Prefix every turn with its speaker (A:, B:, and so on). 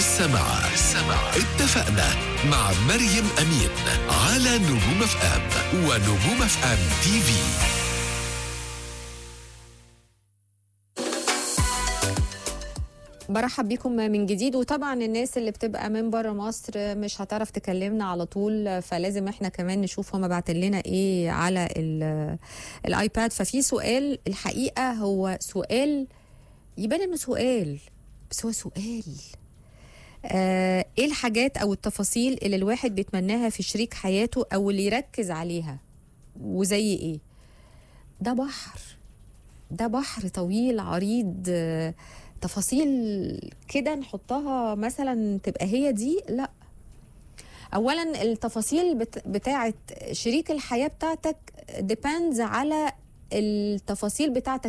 A: لسه مع اتفقنا مع مريم أمين على نجوم اف ام ونجوم اف ام تي في
B: برحب بيكم من جديد وطبعا الناس اللي بتبقى من بره مصر مش هتعرف تكلمنا على طول فلازم احنا كمان نشوف هما بعتين لنا ايه على ال- الايباد ففي سؤال الحقيقه هو سؤال يبان انه سؤال بس هو سؤال آه ايه الحاجات او التفاصيل اللي الواحد بيتمناها في شريك حياته او اللي يركز عليها وزي ايه ده بحر ده بحر طويل عريض آه، تفاصيل كده نحطها مثلا تبقى هي دي لا اولا التفاصيل بت- بتاعه شريك الحياه بتاعتك depends على التفاصيل بتاعتك